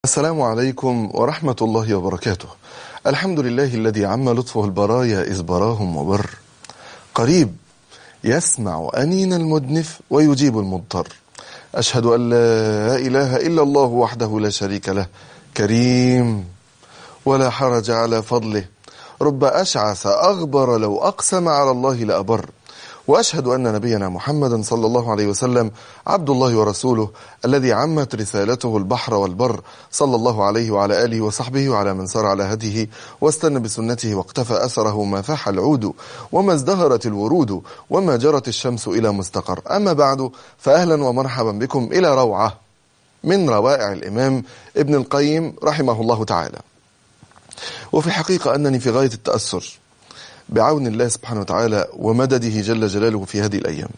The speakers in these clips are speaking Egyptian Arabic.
السلام عليكم ورحمة الله وبركاته الحمد لله الذي عم لطفه البرايا إذ براهم وبر قريب يسمع أنين المدنف ويجيب المضطر أشهد أن لا إله إلا الله وحده لا شريك له كريم ولا حرج على فضله رب أشعث أغبر لو أقسم على الله لأبر واشهد ان نبينا محمدا صلى الله عليه وسلم عبد الله ورسوله الذي عمت رسالته البحر والبر صلى الله عليه وعلى اله وصحبه وعلى من سار على هديه واستنى بسنته واقتفى اثره ما فاح العود وما ازدهرت الورود وما جرت الشمس الى مستقر اما بعد فاهلا ومرحبا بكم الى روعه من روائع الامام ابن القيم رحمه الله تعالى وفي الحقيقه انني في غايه التاثر بعون الله سبحانه وتعالى ومدده جل جلاله في هذه الأيام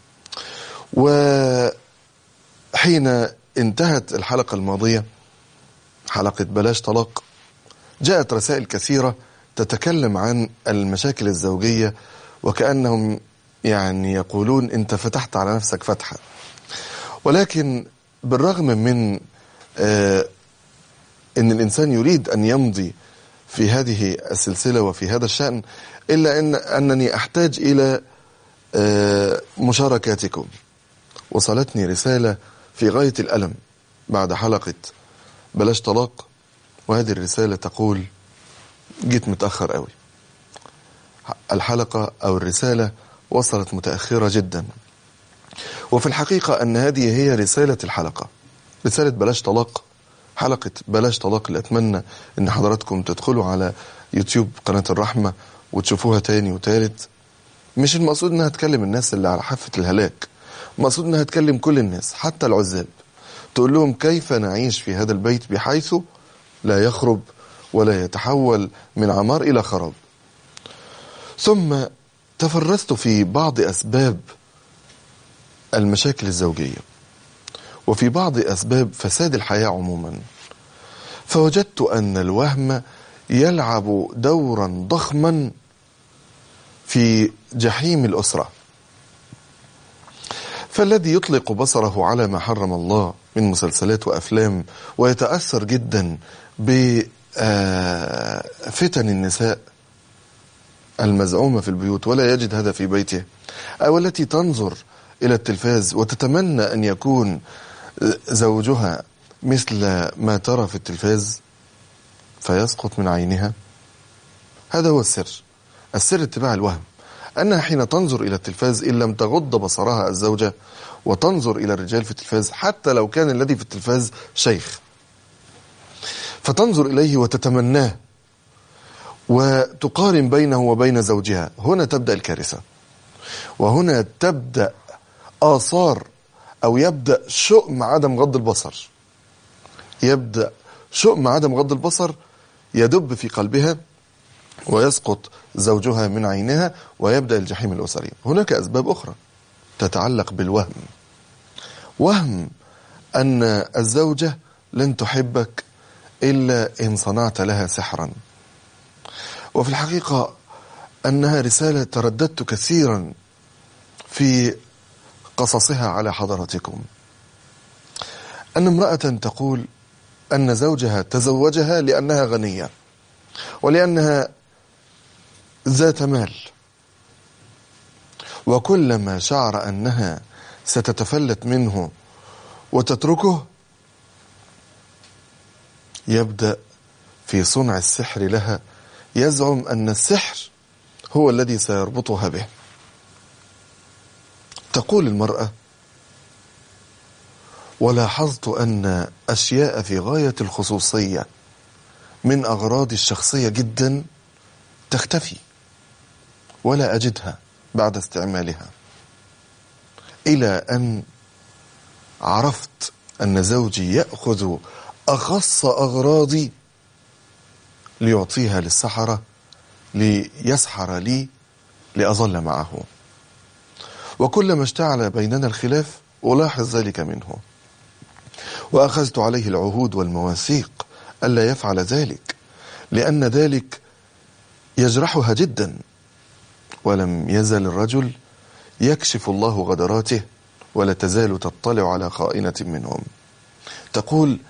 وحين انتهت الحلقة الماضية حلقة بلاش طلاق جاءت رسائل كثيرة تتكلم عن المشاكل الزوجية وكأنهم يعني يقولون انت فتحت على نفسك فتحة ولكن بالرغم من آه ان الانسان يريد ان يمضي في هذه السلسلة وفي هذا الشأن إلا أن أنني أحتاج إلى مشاركاتكم وصلتني رسالة في غاية الألم بعد حلقة بلاش طلاق وهذه الرسالة تقول جيت متأخر قوي الحلقة أو الرسالة وصلت متأخرة جدا وفي الحقيقة أن هذه هي رسالة الحلقة رسالة بلاش طلاق حلقة بلاش طلاق اللي أتمنى أن حضراتكم تدخلوا على يوتيوب قناة الرحمة وتشوفوها تاني وتالت مش المقصود انها تكلم الناس اللي على حافة الهلاك المقصود انها تكلم كل الناس حتى العزاب تقول لهم كيف نعيش في هذا البيت بحيث لا يخرب ولا يتحول من عمار إلى خراب ثم تفرست في بعض أسباب المشاكل الزوجية وفي بعض أسباب فساد الحياة عموما فوجدت أن الوهم يلعب دورا ضخما في جحيم الأسرة فالذي يطلق بصره على ما حرم الله من مسلسلات وأفلام ويتأثر جدا بفتن النساء المزعومة في البيوت ولا يجد هذا في بيته أو التي تنظر إلى التلفاز وتتمنى أن يكون زوجها مثل ما ترى في التلفاز فيسقط من عينها هذا هو السر السر اتباع الوهم أنها حين تنظر إلى التلفاز إن لم تغض بصرها الزوجة وتنظر إلى الرجال في التلفاز حتى لو كان الذي في التلفاز شيخ فتنظر إليه وتتمناه وتقارن بينه وبين زوجها هنا تبدأ الكارثة وهنا تبدأ آثار أو يبدأ شؤم عدم غض البصر يبدأ شؤم عدم غض البصر يدب في قلبها ويسقط زوجها من عينها ويبدأ الجحيم الأسري هناك أسباب أخرى تتعلق بالوهم وهم أن الزوجة لن تحبك إلا إن صنعت لها سحرا وفي الحقيقة أنها رسالة ترددت كثيرا في قصصها على حضراتكم أن امرأة تقول أن زوجها تزوجها لأنها غنية ولأنها ذات مال وكلما شعر أنها ستتفلت منه وتتركه يبدأ في صنع السحر لها يزعم أن السحر هو الذي سيربطها به تقول المرأة ولاحظت أن أشياء في غاية الخصوصية من أغراضي الشخصية جدا تختفي ولا أجدها بعد استعمالها إلى أن عرفت أن زوجي يأخذ أخص أغراضي ليعطيها للسحرة ليسحر لي لأظل معه وكلما اشتعل بيننا الخلاف ألاحظ ذلك منه وأخذت عليه العهود والمواثيق ألا يفعل ذلك لأن ذلك يجرحها جدا ولم يزل الرجل يكشف الله غدراته ولا تزال تطلع على خائنة منهم تقول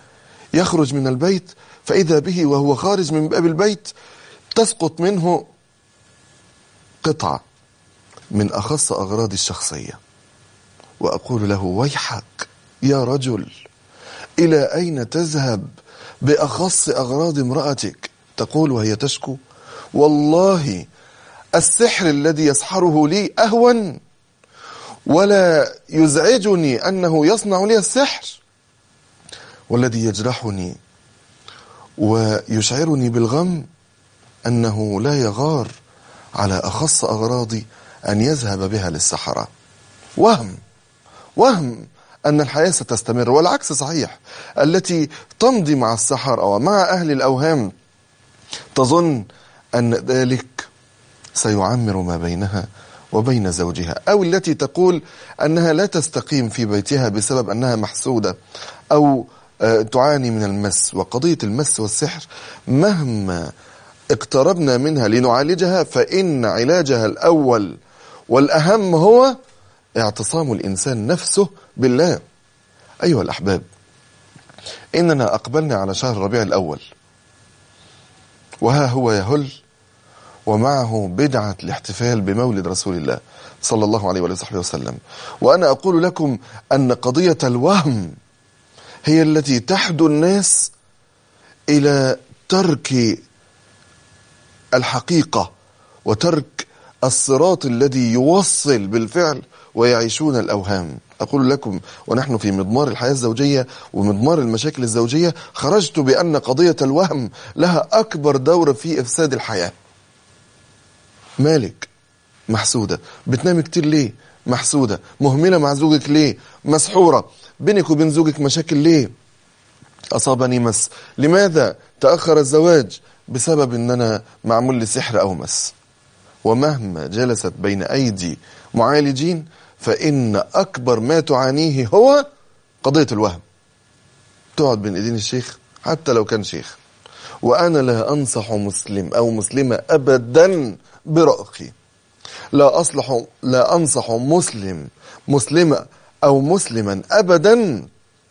يخرج من البيت فإذا به وهو خارج من باب البيت تسقط منه قطعة من أخص أغراض الشخصية وأقول له ويحك يا رجل إلى أين تذهب بأخص أغراض امرأتك تقول وهي تشكو والله السحر الذي يسحره لي أهون ولا يزعجني أنه يصنع لي السحر والذي يجرحني ويشعرني بالغم أنه لا يغار على أخص أغراضي أن يذهب بها للسحرة وهم وهم أن الحياة ستستمر والعكس صحيح التي تمضي مع السحر أو مع أهل الأوهام تظن أن ذلك سيعمر ما بينها وبين زوجها أو التي تقول أنها لا تستقيم في بيتها بسبب أنها محسودة أو تعاني من المس وقضية المس والسحر مهما اقتربنا منها لنعالجها فإن علاجها الأول والأهم هو اعتصام الإنسان نفسه بالله أيها الأحباب إننا أقبلنا على شهر ربيع الأول وها هو يهل ومعه بدعة الاحتفال بمولد رسول الله صلى الله عليه وصحبه وسلم وأنا أقول لكم أن قضية الوهم هي التي تحدو الناس إلى ترك الحقيقة وترك الصراط الذي يوصل بالفعل ويعيشون الأوهام أقول لكم ونحن في مضمار الحياة الزوجية ومضمار المشاكل الزوجية خرجت بأن قضية الوهم لها أكبر دور في إفساد الحياة مالك محسودة بتنام كتير ليه محسودة مهملة مع زوجك ليه مسحورة بينك وبين زوجك مشاكل ليه أصابني مس لماذا تأخر الزواج بسبب أن أنا معمول لي سحر أو مس ومهما جلست بين أيدي معالجين فإن أكبر ما تعانيه هو قضية الوهم تقعد بين إيدين الشيخ حتى لو كان شيخ وأنا لا أنصح مسلم أو مسلمة أبدا برأقي لا أصلح لا أنصح مسلم مسلمة أو مسلما أبدا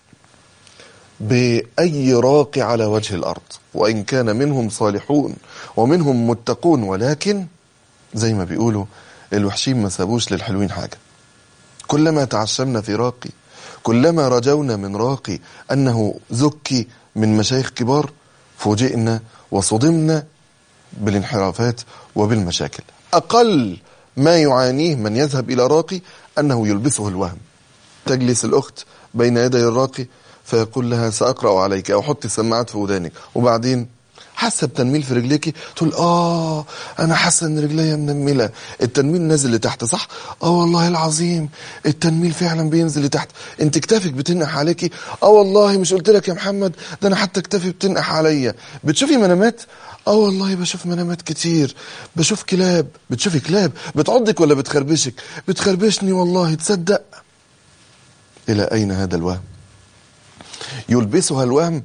بأي راق على وجه الأرض وإن كان منهم صالحون ومنهم متقون ولكن زي ما بيقولوا الوحشين ما سابوش للحلوين حاجة كلما تعشمنا في راقي كلما رجونا من راقي أنه زكي من مشايخ كبار فوجئنا وصدمنا بالانحرافات وبالمشاكل أقل ما يعانيه من يذهب إلى راقي أنه يلبسه الوهم تجلس الأخت بين يدي الراقي فيقول لها سأقرأ عليك أو حطي السماعات في ودانك وبعدين حاسه بتنميل في رجليكي تقول اه انا حاسه ان رجليا منمله التنميل نازل لتحت صح اه والله العظيم التنميل فعلا بينزل لتحت انت كتافك بتنقح عليكي اه والله مش قلت لك يا محمد ده انا حتى كتافي بتنقح عليا بتشوفي منامات اه والله بشوف منامات كتير بشوف كلاب بتشوفي كلاب بتعضك ولا بتخربشك بتخربشني والله تصدق الى اين هذا الوهم يلبسها الوهم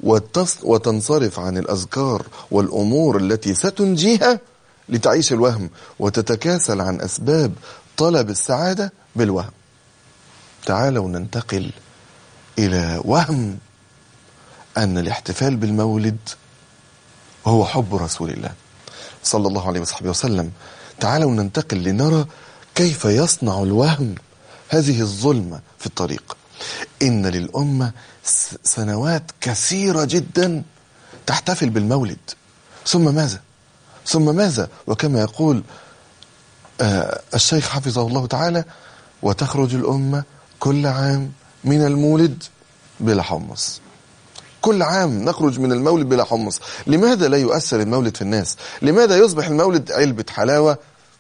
وتنصرف عن الأذكار والأمور التي ستنجيها لتعيش الوهم وتتكاسل عن أسباب طلب السعادة بالوهم تعالوا ننتقل إلى وهم أن الاحتفال بالمولد هو حب رسول الله صلى الله عليه وصحبه وسلم تعالوا ننتقل لنرى كيف يصنع الوهم هذه الظلمة في الطريق إن للأمة سنوات كثيرة جدا تحتفل بالمولد ثم ماذا ثم ماذا وكما يقول آه الشيخ حفظه الله تعالى وتخرج الأمة كل عام من المولد بلا حمص كل عام نخرج من المولد بلا حمص لماذا لا يؤثر المولد في الناس لماذا يصبح المولد علبة حلاوة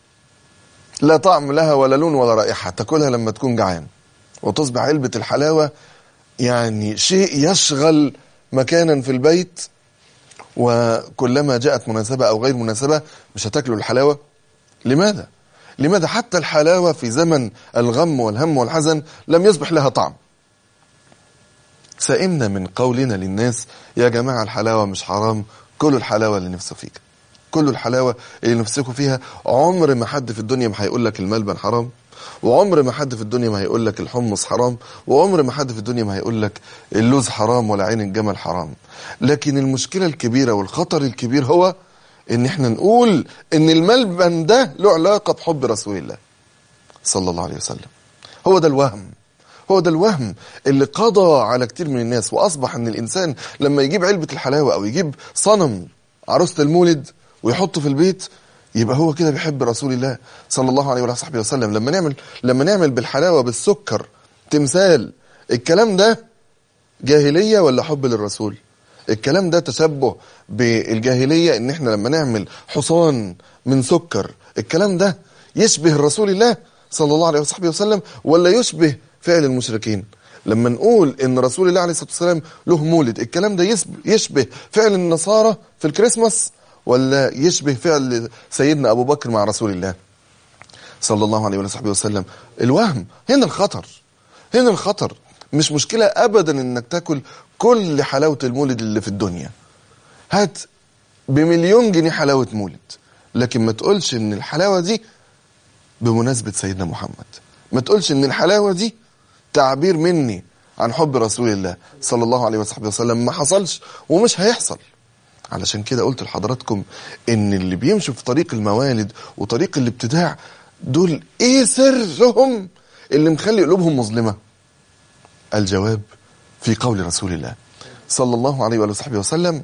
لا طعم لها ولا لون ولا رائحة تاكلها لما تكون جعان وتصبح علبة الحلاوة يعني شيء يشغل مكانا في البيت وكلما جاءت مناسبة أو غير مناسبة مش هتاكلوا الحلاوة لماذا؟ لماذا حتى الحلاوة في زمن الغم والهم والحزن لم يصبح لها طعم سئمنا من قولنا للناس يا جماعة الحلاوة مش حرام كلوا الحلاوة اللي نفسه فيك كلوا الحلاوة اللي نفسكم فيها عمر ما حد في الدنيا ما هيقول لك الملبن حرام وعمر ما حد في الدنيا ما هيقول لك الحمص حرام وعمر ما حد في الدنيا ما هيقول لك اللوز حرام ولا عين الجمل حرام لكن المشكلة الكبيرة والخطر الكبير هو ان احنا نقول ان الملبن ده له علاقة بحب رسول الله صلى الله عليه وسلم هو ده الوهم هو ده الوهم اللي قضى على كتير من الناس واصبح ان الانسان لما يجيب علبة الحلاوة او يجيب صنم عروسة المولد ويحطه في البيت يبقى هو كده بيحب رسول الله صلى الله عليه وصحبه وسلم لما نعمل لما نعمل بالحلاوة بالسكر تمثال الكلام ده جاهلية ولا حب للرسول الكلام ده تشبه بالجاهلية ان احنا لما نعمل حصان من سكر الكلام ده يشبه رسول الله صلى الله عليه وصحبه وسلم ولا يشبه فعل المشركين لما نقول ان رسول الله عليه الصلاة والسلام له مولد الكلام ده يشبه فعل النصارى في الكريسماس ولا يشبه فعل سيدنا ابو بكر مع رسول الله صلى الله عليه وصحبه وسلم الوهم هنا الخطر هنا الخطر مش مشكلة ابدا انك تاكل كل حلاوة المولد اللي في الدنيا هات بمليون جنيه حلاوة مولد لكن ما تقولش ان الحلاوة دي بمناسبة سيدنا محمد ما تقولش ان الحلاوة دي تعبير مني عن حب رسول الله صلى الله عليه وصحبه وسلم ما حصلش ومش هيحصل علشان كده قلت لحضراتكم ان اللي بيمشوا في طريق الموالد وطريق الابتداع دول ايه سرهم اللي مخلي قلوبهم مظلمة الجواب في قول رسول الله صلى الله عليه وآله وصحبه وسلم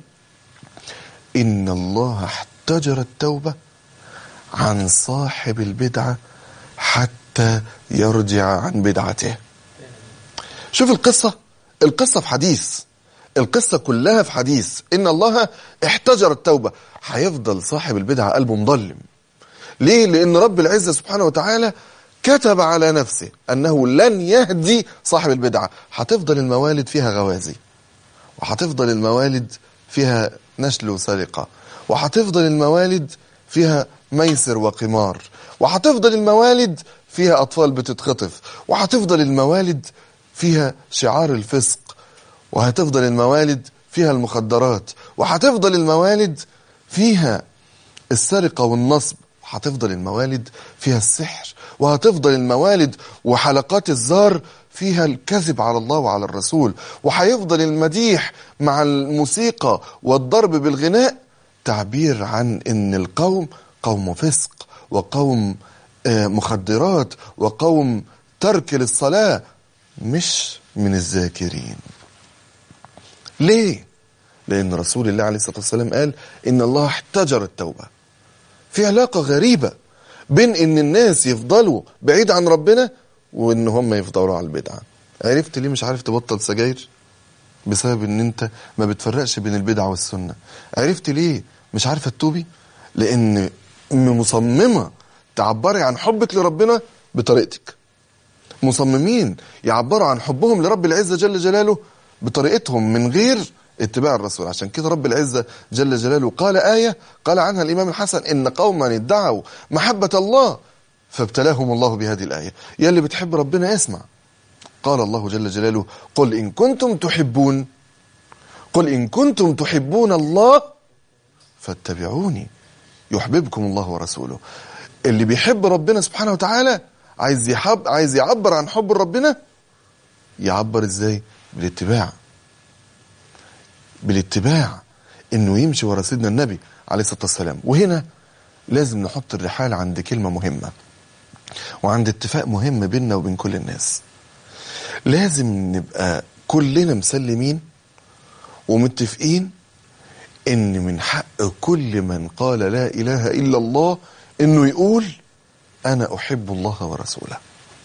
إن الله احتجر التوبة عن صاحب البدعة حتى يرجع عن بدعته شوف القصة القصة في حديث القصة كلها في حديث إن الله احتجر التوبة هيفضل صاحب البدعة قلبه مظلم ليه؟ لأن رب العزة سبحانه وتعالى كتب على نفسه أنه لن يهدي صاحب البدعة هتفضل الموالد فيها غوازي وهتفضل الموالد فيها نشل وسرقة وهتفضل الموالد فيها ميسر وقمار وهتفضل الموالد فيها أطفال بتتخطف وهتفضل الموالد فيها شعار الفسق وهتفضل الموالد فيها المخدرات وهتفضل الموالد فيها السرقة والنصب هتفضل الموالد فيها السحر وهتفضل الموالد وحلقات الزار فيها الكذب على الله وعلى الرسول وهيفضل المديح مع الموسيقى والضرب بالغناء تعبير عن ان القوم قوم فسق وقوم مخدرات وقوم ترك للصلاة مش من الذاكرين ليه؟ لأن رسول الله عليه الصلاة والسلام قال إن الله احتجر التوبة في علاقة غريبة بين إن الناس يفضلوا بعيد عن ربنا وإن هم يفضلوا على البدعة عرفت ليه مش عارف تبطل سجاير؟ بسبب إن أنت ما بتفرقش بين البدعة والسنة عرفت ليه مش عارفة تتوبي؟ لأن مصممة تعبري عن حبك لربنا بطريقتك مصممين يعبروا عن حبهم لرب العزة جل جلاله بطريقتهم من غير اتباع الرسول عشان كده رب العزة جل جلاله قال آية قال عنها الإمام الحسن إن قوما ادعوا محبة الله فابتلاهم الله بهذه الآية يا اللي بتحب ربنا اسمع قال الله جل جلاله قل إن كنتم تحبون قل إن كنتم تحبون الله فاتبعوني يحببكم الله ورسوله اللي بيحب ربنا سبحانه وتعالى عايز يحب عايز يعبر عن حب ربنا يعبر ازاي بالاتباع بالاتباع انه يمشي ورا سيدنا النبي عليه الصلاه والسلام وهنا لازم نحط الرحال عند كلمه مهمه وعند اتفاق مهم بيننا وبين كل الناس لازم نبقى كلنا مسلمين ومتفقين ان من حق كل من قال لا اله الا الله انه يقول انا احب الله ورسوله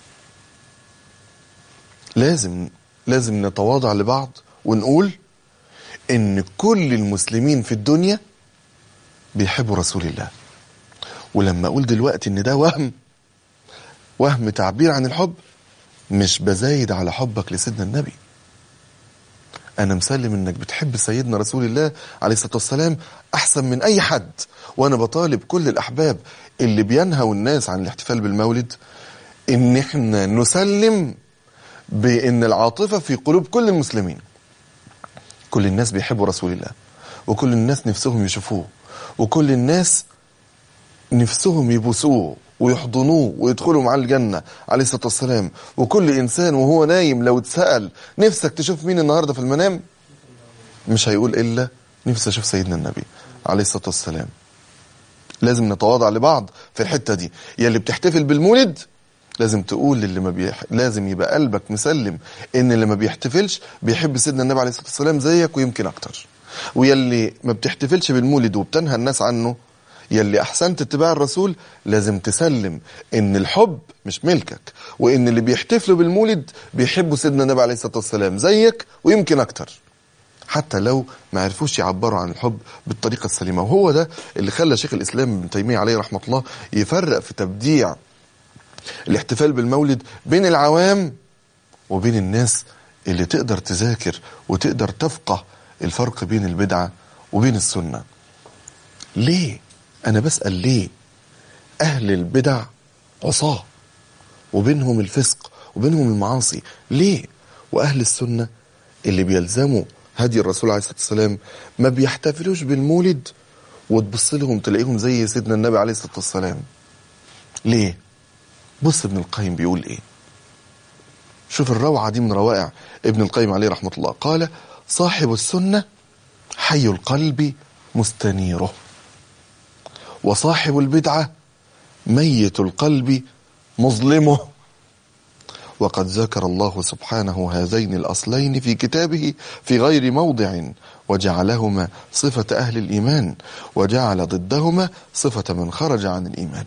لازم لازم نتواضع لبعض ونقول ان كل المسلمين في الدنيا بيحبوا رسول الله ولما اقول دلوقتي ان ده وهم وهم تعبير عن الحب مش بزايد على حبك لسيدنا النبي انا مسلم انك بتحب سيدنا رسول الله عليه الصلاه والسلام احسن من اي حد وانا بطالب كل الاحباب اللي بينهوا الناس عن الاحتفال بالمولد ان احنا نسلم بان العاطفه في قلوب كل المسلمين كل الناس بيحبوا رسول الله وكل الناس نفسهم يشوفوه وكل الناس نفسهم يبوسوه ويحضنوه ويدخلوا معاه الجنة عليه الصلاة والسلام وكل إنسان وهو نايم لو اتسأل نفسك تشوف مين النهاردة في المنام مش هيقول إلا نفسي أشوف سيدنا النبي عليه الصلاة والسلام لازم نتواضع لبعض في الحتة دي يا اللي بتحتفل بالمولد لازم تقول للي ما بيح... لازم يبقى قلبك مسلم ان اللي ما بيحتفلش بيحب سيدنا النبي عليه الصلاه والسلام زيك ويمكن اكتر ويلي ما بتحتفلش بالمولد وبتنهى الناس عنه يلي احسنت اتباع الرسول لازم تسلم ان الحب مش ملكك وان اللي بيحتفلوا بالمولد بيحبوا سيدنا النبي عليه الصلاه والسلام زيك ويمكن اكتر حتى لو ما عرفوش يعبروا عن الحب بالطريقه السليمه وهو ده اللي خلى شيخ الاسلام ابن تيميه عليه رحمه الله يفرق في تبديع الاحتفال بالمولد بين العوام وبين الناس اللي تقدر تذاكر وتقدر تفقه الفرق بين البدعة وبين السنة ليه أنا بسأل ليه أهل البدع عصاة وبينهم الفسق وبينهم المعاصي ليه وأهل السنة اللي بيلزموا هدي الرسول عليه الصلاة والسلام ما بيحتفلوش بالمولد وتبص لهم تلاقيهم زي سيدنا النبي عليه الصلاة والسلام ليه بص ابن القيم بيقول ايه شوف الروعة دي من روائع ابن القيم عليه رحمة الله قال صاحب السنة حي القلب مستنيره وصاحب البدعة ميت القلب مظلمه وقد ذكر الله سبحانه هذين الأصلين في كتابه في غير موضع وجعلهما صفة أهل الإيمان وجعل ضدهما صفة من خرج عن الإيمان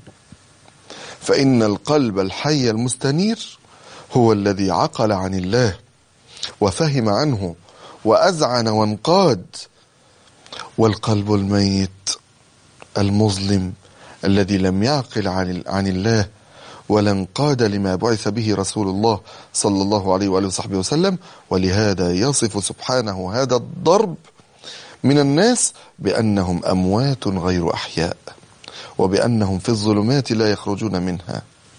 فإن القلب الحي المستنير هو الذي عقل عن الله وفهم عنه وأذعن وانقاد والقلب الميت المظلم الذي لم يعقل عن, عن الله ولا انقاد لما بعث به رسول الله صلى الله عليه وآله وصحبه وسلم ولهذا يصف سبحانه هذا الضرب من الناس بأنهم أموات غير أحياء وبأنهم في الظلمات لا يخرجون منها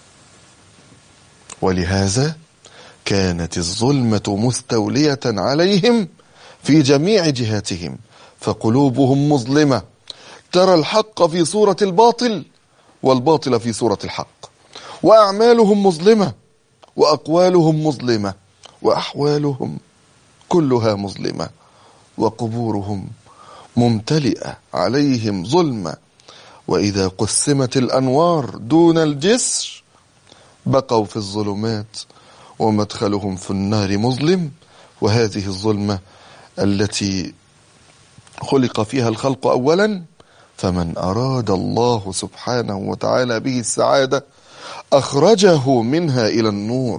ولهذا كانت الظلمة مستولية عليهم في جميع جهاتهم فقلوبهم مظلمة ترى الحق في صورة الباطل والباطل في صورة الحق وأعمالهم مظلمة وأقوالهم مظلمة وأحوالهم كلها مظلمة وقبورهم ممتلئة عليهم ظلمة وإذا قسمت الأنوار دون الجسر بقوا في الظلمات ومدخلهم في النار مظلم وهذه الظلمة التي خلق فيها الخلق أولا فمن أراد الله سبحانه وتعالى به السعادة أخرجه منها إلى النور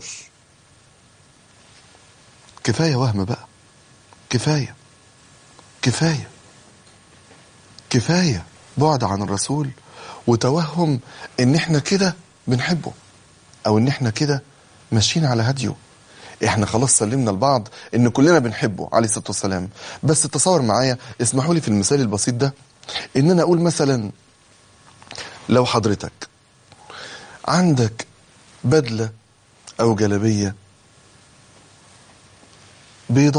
كفاية وهم بقى كفاية كفاية كفاية بعد عن الرسول وتوهم ان احنا كده بنحبه او ان احنا كده ماشيين على هديه احنا خلاص سلمنا لبعض ان كلنا بنحبه عليه الصلاه والسلام بس تصور معايا اسمحوا لي في المثال البسيط ده ان انا اقول مثلا لو حضرتك عندك بدله او جلبيه بيضه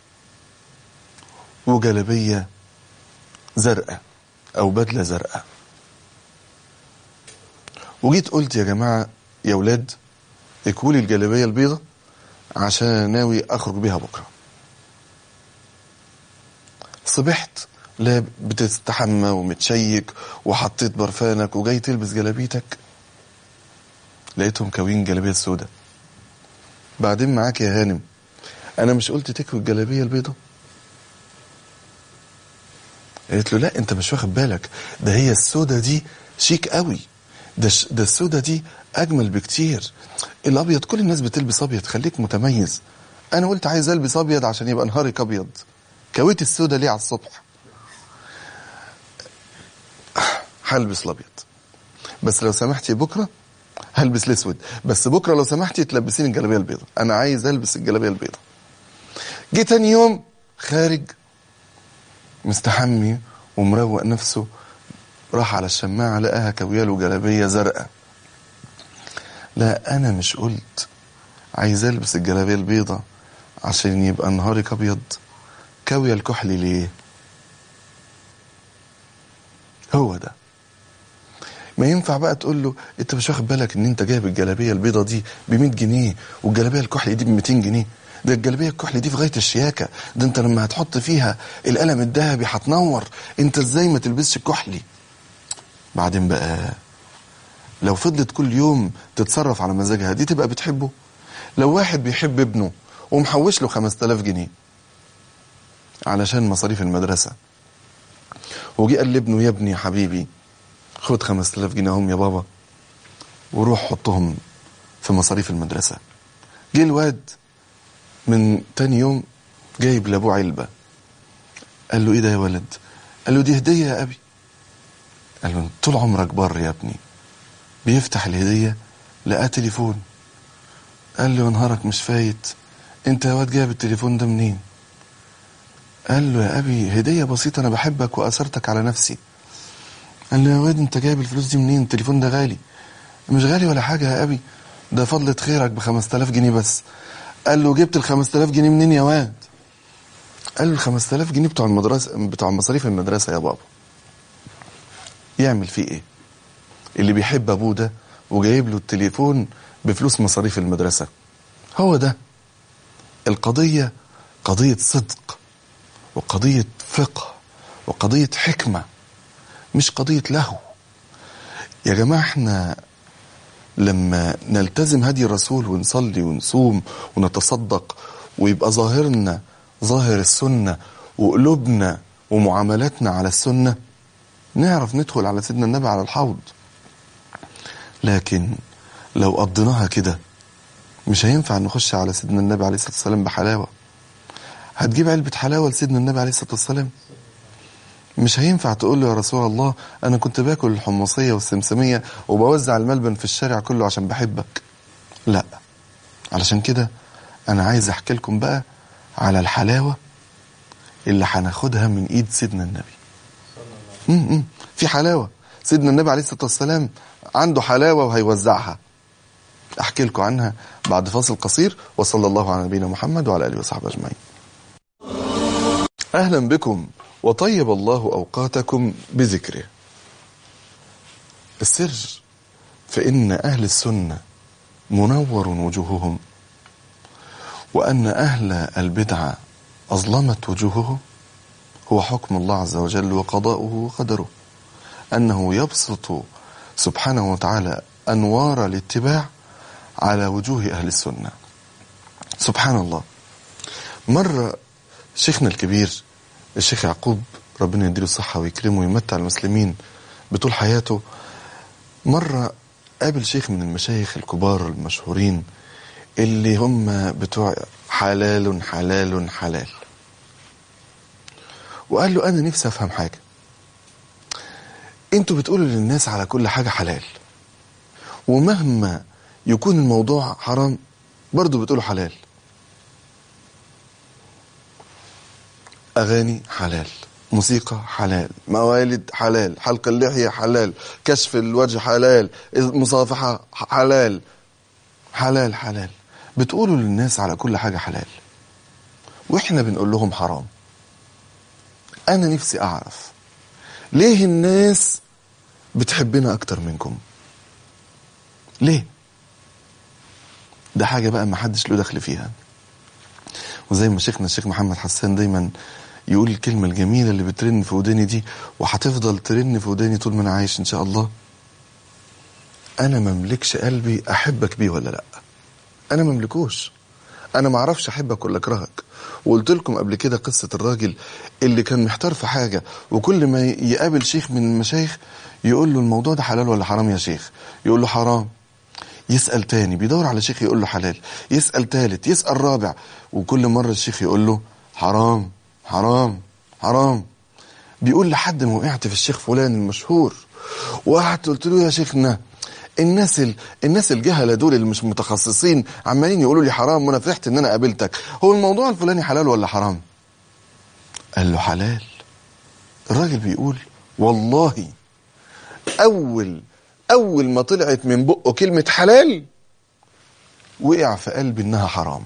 وجلبيه زرقاء او بدله زرقاء وجيت قلت يا جماعه يا ولاد اكولي الجلابيه البيضه عشان ناوي اخرج بيها بكره صبحت لا بتستحمى ومتشيك وحطيت برفانك وجاي تلبس جلابيتك لقيتهم كاوين جلابيه السوداء بعدين معاك يا هانم انا مش قلت تكوي الجلابيه البيضه قالت له لا انت مش واخد بالك ده هي السودة دي شيك قوي ده ش... ده السودة دي اجمل بكتير الابيض كل الناس بتلبس ابيض خليك متميز انا قلت عايز البس ابيض عشان يبقى نهارك ابيض كويت السودة ليه على الصبح هلبس الابيض بس لو سمحتي بكره هلبس الاسود بس بكره لو سمحتي تلبسيني الجلابيه البيضاء انا عايز البس الجلابيه البيضاء جه تاني يوم خارج مستحمي ومروق نفسه راح على الشماعة لقاها كوياله جلابية زرقاء لا أنا مش قلت عايز ألبس الجلابية البيضة عشان يبقى نهارك أبيض كوية الكحل ليه هو ده ما ينفع بقى تقول له انت مش واخد بالك ان انت جايب الجلابيه البيضه دي ب 100 جنيه والجلابيه الكحلي دي ب 200 جنيه ده الجلابيه الكحلي دي في غايه الشياكه ده انت لما هتحط فيها القلم الذهبي هتنور انت ازاي ما تلبسش كحلي بعدين بقى لو فضلت كل يوم تتصرف على مزاجها دي تبقى بتحبه لو واحد بيحب ابنه ومحوش له 5000 جنيه علشان مصاريف المدرسة وجي قال لابنه يا ابني يا حبيبي خد 5000 جنيه اهم يا بابا وروح حطهم في مصاريف المدرسة جه الواد من تاني يوم جايب لابوه علبة قال له ايه ده يا ولد قال له دي هدية يا ابي قال له طول عمرك بر يا ابني بيفتح الهدية لقاه تليفون قال له يا نهارك مش فايت انت يا واد جايب التليفون ده منين قال له يا ابي هديه بسيطه انا بحبك واثرتك على نفسي قال له يا واد انت جايب الفلوس دي منين التليفون ده غالي مش غالي ولا حاجه يا ابي ده فضلة خيرك ب 5000 جنيه بس قال له جبت ال 5000 جنيه منين يا واد قال له ال 5000 جنيه بتوع المدرسه بتوع مصاريف المدرسه يا بابا يعمل فيه ايه اللي بيحب ابوه ده وجايب له التليفون بفلوس مصاريف المدرسه هو ده القضيه قضيه صدق وقضيه فقه وقضيه حكمه مش قضيه لهو يا جماعه احنا لما نلتزم هدي الرسول ونصلي ونصوم ونتصدق ويبقى ظاهرنا ظاهر السنه وقلوبنا ومعاملاتنا على السنه نعرف ندخل على سيدنا النبي على الحوض لكن لو قضيناها كده مش هينفع نخش على سيدنا النبي عليه الصلاه والسلام بحلاوه هتجيب علبه حلاوه لسيدنا النبي عليه الصلاه والسلام مش هينفع تقول له يا رسول الله انا كنت باكل الحمصيه والسمسميه وبوزع الملبن في الشارع كله عشان بحبك لا علشان كده انا عايز احكي لكم بقى على الحلاوه اللي هناخدها من ايد سيدنا النبي م -م. في حلاوه سيدنا النبي عليه الصلاه والسلام عنده حلاوه وهيوزعها احكي لكم عنها بعد فاصل قصير وصلى الله على نبينا محمد وعلى اله وصحبه اجمعين اهلا بكم وطيب الله اوقاتكم بذكره السر فان اهل السنه منور وجوههم وان اهل البدعه اظلمت وجوههم هو حكم الله عز وجل وقضاؤه وقدره انه يبسط سبحانه وتعالى انوار الاتباع على وجوه اهل السنه سبحان الله مره شيخنا الكبير الشيخ يعقوب ربنا يديله الصحه ويكرمه ويمتع المسلمين بطول حياته مره قابل شيخ من المشايخ الكبار المشهورين اللي هم بتوع حلال حلال حلال وقال له انا نفسي افهم حاجه انتوا بتقولوا للناس على كل حاجه حلال ومهما يكون الموضوع حرام برضه بتقولوا حلال اغاني حلال موسيقى حلال موالد حلال حلق اللحيه حلال كشف الوجه حلال مصافحه حلال حلال حلال بتقولوا للناس على كل حاجه حلال واحنا بنقول لهم حرام انا نفسي اعرف ليه الناس بتحبنا اكتر منكم ليه ده حاجة بقى ما حدش له دخل فيها وزي ما شيخنا الشيخ محمد حسان دايما يقول الكلمة الجميلة اللي بترن في وداني دي وهتفضل ترن في وداني طول ما انا عايش ان شاء الله انا مملكش قلبي احبك بيه ولا لا انا مملكوش انا معرفش احبك ولا اكرهك وقلت لكم قبل كده قصة الراجل اللي كان محتار في حاجة وكل ما يقابل شيخ من المشايخ يقول له الموضوع ده حلال ولا حرام يا شيخ يقول له حرام يسأل تاني بيدور على شيخ يقول له حلال يسأل تالت يسأل رابع وكل مرة الشيخ يقول له حرام حرام حرام بيقول لحد ما وقعت في الشيخ فلان المشهور وقعدت قلت له يا شيخنا الناس ال... الناس الجهله دول اللي مش متخصصين عمالين يقولوا لي حرام وانا فرحت ان انا قابلتك هو الموضوع الفلاني حلال ولا حرام قال له حلال الراجل بيقول والله اول اول ما طلعت من بقه كلمه حلال وقع في قلبي انها حرام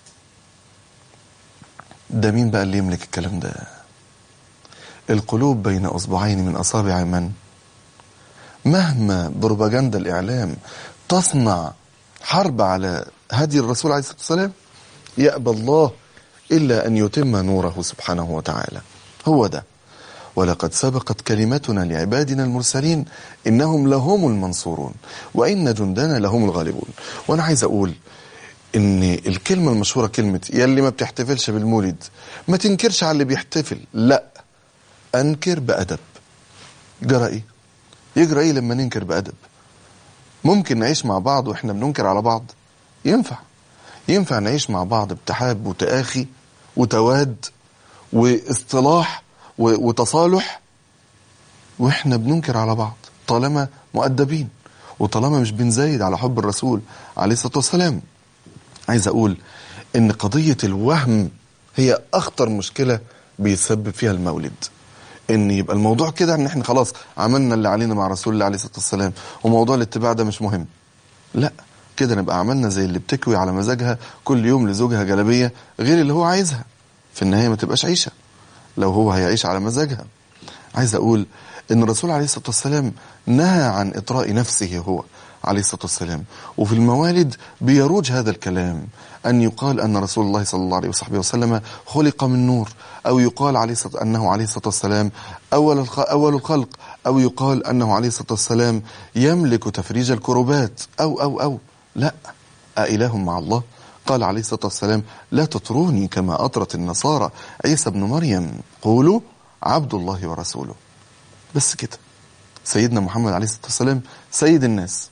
ده مين بقى اللي يملك الكلام ده القلوب بين اصبعين من اصابع من مهما بروباجندا الإعلام تصنع حرب على هدي الرسول عليه الصلاة والسلام يأبى الله إلا أن يتم نوره سبحانه وتعالى هو ده ولقد سبقت كلمتنا لعبادنا المرسلين إنهم لهم المنصورون وإن جندنا لهم الغالبون وأنا عايز أقول إن الكلمة المشهورة كلمة يلي ما بتحتفلش بالمولد ما تنكرش على اللي بيحتفل لا أنكر بأدب جرى إيه يجرى إيه لما ننكر بأدب ممكن نعيش مع بعض وإحنا بننكر على بعض ينفع ينفع نعيش مع بعض بتحاب وتآخي وتواد واصطلاح وتصالح واحنا بننكر على بعض طالما مؤدبين وطالما مش بنزايد على حب الرسول عليه الصلاه والسلام عايز اقول ان قضيه الوهم هي اخطر مشكله بيسبب فيها المولد ان يبقى الموضوع كده ان احنا خلاص عملنا اللي علينا مع رسول الله عليه الصلاه والسلام وموضوع الاتباع ده مش مهم لا كده نبقى عملنا زي اللي بتكوي على مزاجها كل يوم لزوجها جلبيه غير اللي هو عايزها في النهايه ما تبقاش عيشه لو هو هيعيش على مزاجها عايز اقول ان الرسول عليه الصلاه والسلام نهى عن اطراء نفسه هو عليه الصلاه والسلام وفي الموالد بيروج هذا الكلام ان يقال ان رسول الله صلى الله عليه وصحبه وسلم خلق من نور او يقال عليه الصلاة انه عليه الصلاه والسلام اول اول الخلق او يقال انه عليه الصلاه والسلام يملك تفريج الكربات او او او لا أإله مع الله قال عليه الصلاة والسلام لا تطروني كما أطرت النصارى عيسى ابن مريم قولوا عبد الله ورسوله بس كده سيدنا محمد عليه الصلاة والسلام سيد الناس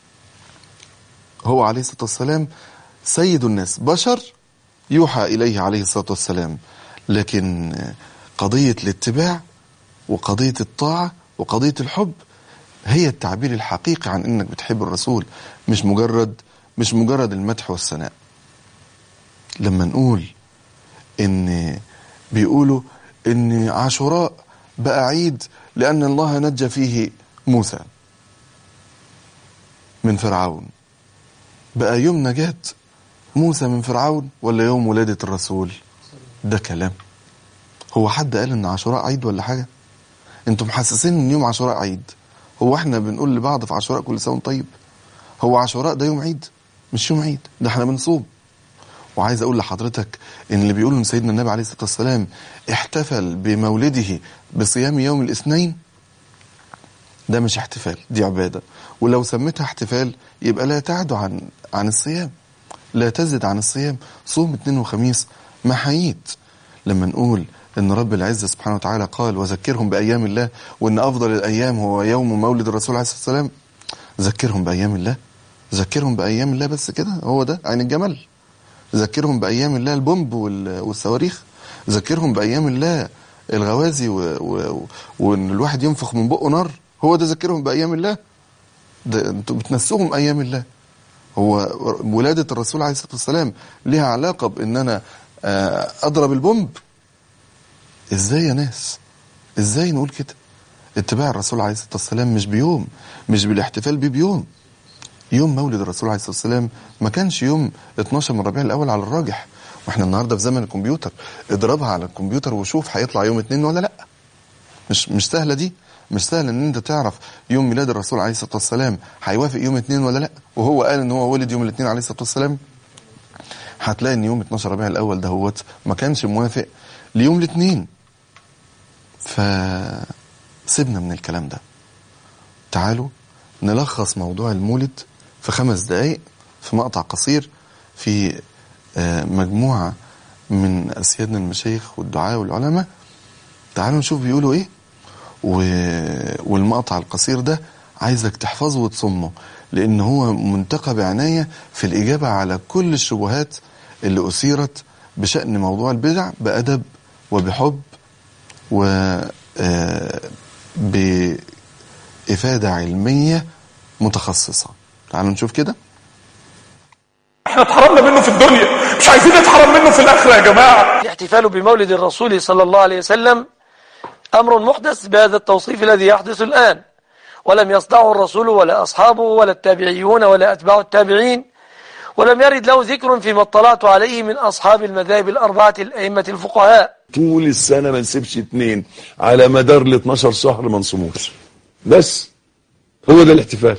هو عليه الصلاة والسلام سيد الناس بشر يوحى إليه عليه الصلاة والسلام لكن قضية الاتباع وقضية الطاعة وقضية الحب هي التعبير الحقيقي عن انك بتحب الرسول مش مجرد مش مجرد المدح والثناء لما نقول ان بيقولوا ان عاشوراء بقى عيد لان الله نجى فيه موسى من فرعون بقى يوم نجاة موسى من فرعون ولا يوم ولادة الرسول ده كلام هو حد قال ان عاشوراء عيد ولا حاجة انتم محسسين ان يوم عاشوراء عيد هو احنا بنقول لبعض في عاشوراء كل سنه طيب هو عاشوراء ده يوم عيد مش يوم عيد ده احنا بنصوم وعايز اقول لحضرتك ان اللي بيقولوا ان سيدنا النبي عليه الصلاه والسلام احتفل بمولده بصيام يوم الاثنين ده مش احتفال دي عباده ولو سميتها احتفال يبقى لا تعد عن عن الصيام لا تزد عن الصيام صوم اثنين وخميس محايد لما نقول ان رب العزه سبحانه وتعالى قال وذكرهم بايام الله وان افضل الايام هو يوم مولد الرسول عليه الصلاه والسلام ذكرهم بايام الله ذكرهم بايام الله بس كده هو ده عين الجمل ذكرهم بايام الله البومب والصواريخ ذكرهم بايام الله الغوازي وان الواحد ينفخ من بقه نار هو ده ذكرهم بايام الله ده انتوا بتنسوهم ايام الله هو ولاده الرسول عليه الصلاه والسلام لها علاقه بان انا اضرب البومب ازاي يا ناس ازاي نقول كده اتباع الرسول عليه الصلاه والسلام مش بيوم مش بالاحتفال بيه بيوم يوم مولد الرسول عليه الصلاه والسلام ما كانش يوم 12 من ربيع الاول على الراجح واحنا النهارده في زمن الكمبيوتر اضربها على الكمبيوتر وشوف هيطلع يوم اتنين ولا لا مش مش سهله دي مش سهل ان انت تعرف يوم ميلاد الرسول عليه الصلاه والسلام هيوافق يوم اتنين ولا لا وهو قال ان هو ولد يوم الاثنين عليه الصلاه والسلام هتلاقي ان يوم 12 ربيع الاول ده هو ما كانش موافق ليوم الاثنين فسيبنا من الكلام ده تعالوا نلخص موضوع المولد في خمس دقايق في مقطع قصير في مجموعة من أسيادنا المشايخ والدعاء والعلماء تعالوا نشوف بيقولوا إيه والمقطع القصير ده عايزك تحفظه وتصمه لأن هو منتقى بعناية في الإجابة على كل الشبهات اللي أثيرت بشأن موضوع البدع بأدب وبحب و بإفادة علمية متخصصة تعالوا نشوف كده احنا اتحرمنا منه في الدنيا مش عايزين نتحرم منه في الاخره يا جماعه الاحتفال بمولد الرسول صلى الله عليه وسلم امر محدث بهذا التوصيف الذي يحدث الان ولم يصدعه الرسول ولا اصحابه ولا التابعيون ولا اتباع التابعين ولم يرد له ذكر فيما اطلعت عليه من اصحاب المذاهب الاربعه الائمه الفقهاء طول السنه ما نسيبش اتنين على مدار ال 12 شهر ما نصوموش بس هو ده الاحتفال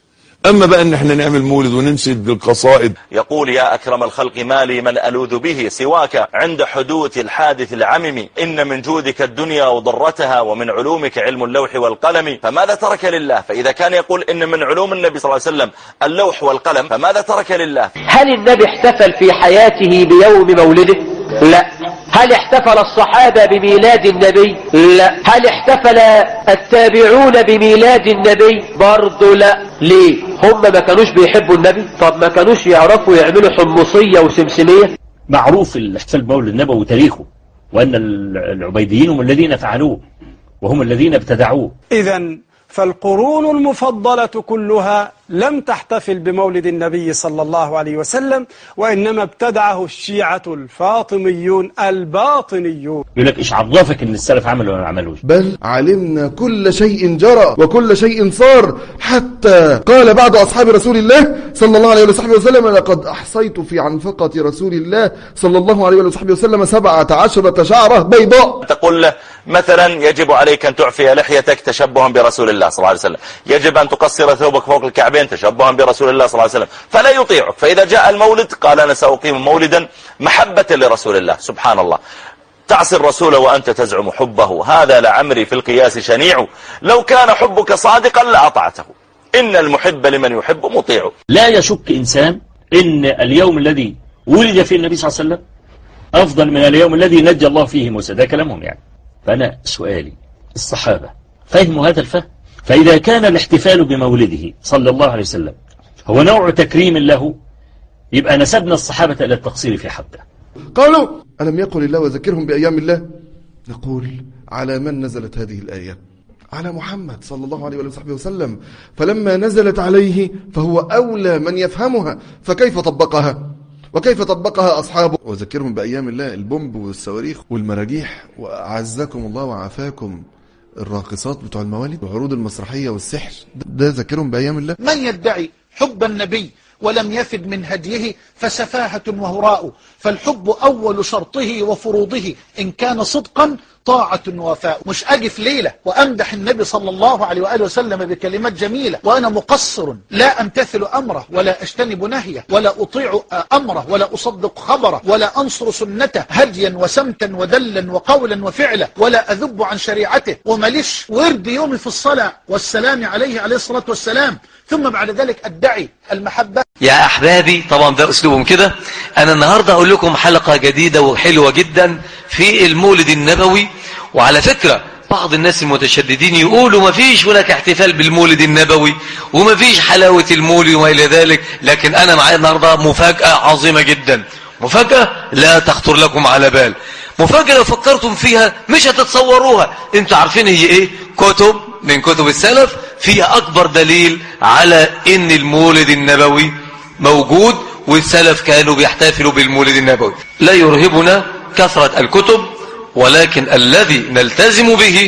اما بقى ان احنا نعمل مولد وننشد القصائد يقول يا أكرم الخلق ما لي من ألوذ به سواك عند حدوث الحادث العمم إن من جودك الدنيا وضرتها ومن علومك علم اللوح والقلم فماذا ترك لله فإذا كان يقول إن من علوم النبي صلى الله عليه وسلم اللوح والقلم فماذا ترك لله هل النبي احتفل في حياته بيوم مولده لا هل احتفل الصحابة بميلاد النبي لا هل احتفل التابعون بميلاد النبي برضو لا ليه هم ما كانوش بيحبوا النبي طب ما كانوش يعرفوا يعملوا حمصية وسمسمية معروف الاحتفال بمولد النبوي وتاريخه وأن العبيديين هم الذين فعلوه وهم الذين ابتدعوه إذا فالقرون المفضلة كلها لم تحتفل بمولد النبي صلى الله عليه وسلم وإنما ابتدعه الشيعة الفاطميون الباطنيون يقول لك إيش عرفك إن السلف عملوا ولا ما عملوش بل علمنا كل شيء جرى وكل شيء صار حتى قال بعض أصحاب رسول الله صلى الله عليه وصحبه وسلم لقد أحصيت في عنفقة رسول الله صلى الله عليه وصحبه وسلم سبعة عشرة شعرة بيضاء تقول له مثلا يجب عليك أن تعفي لحيتك تشبها برسول الله صلى الله عليه وسلم يجب أن تقصر ثوبك فوق الكعبين تشبها برسول الله صلى الله عليه وسلم فلا يطيعك فإذا جاء المولد قال أنا سأقيم مولدا محبة لرسول الله سبحان الله تعصي الرسول وأنت تزعم حبه هذا لعمري في القياس شنيع لو كان حبك صادقا لأطعته إن المحب لمن يحب مطيع لا يشك إنسان إن اليوم الذي ولد فيه النبي صلى الله عليه وسلم أفضل من اليوم الذي نجى الله فيه موسى ده كلامهم يعني فأنا سؤالي الصحابة فهموا هذا الفهم فإذا كان الاحتفال بمولده صلى الله عليه وسلم هو نوع تكريم له يبقى نسبنا الصحابة إلى التقصير في حقه قالوا ألم يقل الله وذكرهم بأيام الله نقول على من نزلت هذه الآية على محمد صلى الله عليه وصحبه وسلم فلما نزلت عليه فهو أولى من يفهمها فكيف طبقها وكيف طبقها أصحابه وذكرهم بأيام الله البومب والصواريخ والمراجيح وأعزكم الله وعافاكم الراقصات بتوع الموالد وعروض المسرحية والسحر ده ذكرهم بأيام الله من يدعي حب النبي ولم يفد من هديه فسفاهة وهراء فالحب أول شرطه وفروضه إن كان صدقا طاعة وفاء مش أجي في ليلة وأمدح النبي صلى الله عليه وآله وسلم بكلمات جميلة وأنا مقصر لا أمتثل أمره ولا أجتنب نهيه ولا أطيع أمره ولا أصدق خبره ولا أنصر سنته هديا وسمتا ودلا وقولا وفعلا ولا أذب عن شريعته ومليش ورد يومي في الصلاة والسلام عليه عليه الصلاة والسلام ثم بعد ذلك أدعي المحبة يا أحبابي طبعا ده أسلوبهم كده أنا النهاردة أقول لكم حلقة جديدة وحلوة جدا في المولد النبوي وعلى فكرة بعض الناس المتشددين يقولوا ما فيش هناك احتفال بالمولد النبوي وما فيش حلاوة المولد وما إلى ذلك لكن أنا معايا النهاردة مفاجأة عظيمة جدا مفاجأة لا تخطر لكم على بال مفاجأة لو فكرتم فيها مش هتتصوروها انتوا عارفين هي ايه كتب من كتب السلف فيها أكبر دليل على ان المولد النبوي موجود والسلف كانوا بيحتفلوا بالمولد النبوي لا يرهبنا كثرة الكتب ولكن الذي نلتزم به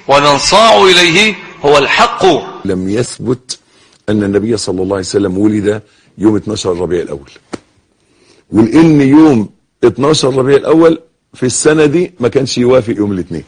وننصاع إليه هو الحق لم يثبت أن النبي صلى الله عليه وسلم ولد يوم 12 ربيع الأول ولأن يوم 12 ربيع الأول في السنة دي ما كانش يوافق يوم الاثنين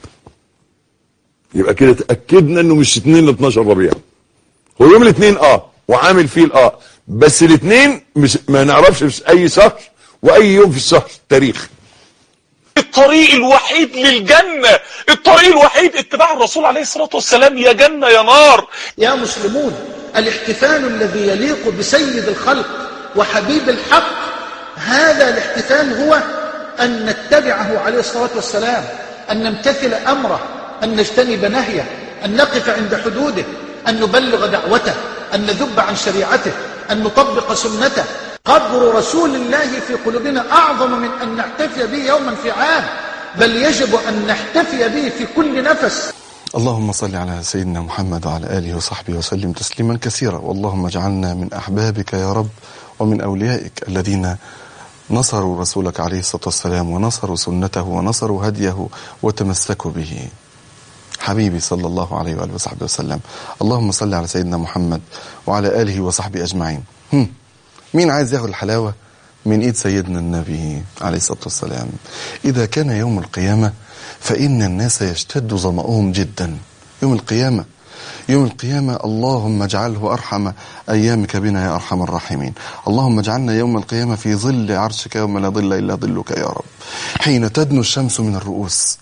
يبقى كده تأكدنا أنه مش 2 ل 12 ربيع هو يوم الاثنين اه وعامل فيه الاه بس الاثنين مش ما نعرفش في اي شهر واي يوم في الشهر تاريخ الطريق الوحيد للجنة الطريق الوحيد اتباع الرسول عليه الصلاة والسلام يا جنة يا نار يا مسلمون الاحتفال الذي يليق بسيد الخلق وحبيب الحق هذا الاحتفال هو أن نتبعه عليه الصلاة والسلام أن نمتثل أمره أن نجتنب نهيه أن نقف عند حدوده أن نبلغ دعوته أن نذب عن شريعته أن نطبق سنته قدر رسول الله في قلوبنا أعظم من أن نحتفي به يوما في عام بل يجب أن نحتفي به في كل نفس اللهم صل على سيدنا محمد وعلى آله وصحبه وسلم تسليما كثيرا واللهم اجعلنا من أحبابك يا رب ومن أوليائك الذين نصروا رسولك عليه الصلاة والسلام ونصروا سنته ونصروا هديه وتمسكوا به حبيبي صلى الله عليه وآله وصحبه وسلم اللهم صل على سيدنا محمد وعلى آله وصحبه أجمعين هم. مين عايز ياخد الحلاوة من إيد سيدنا النبي عليه الصلاة والسلام إذا كان يوم القيامة فإن الناس يشتد ظمأهم جدا يوم القيامة يوم القيامة اللهم اجعله أرحم أيامك بنا يا أرحم الراحمين اللهم اجعلنا يوم القيامة في ظل عرشك يوم لا ظل إلا ظلك يا رب حين تدنو الشمس من الرؤوس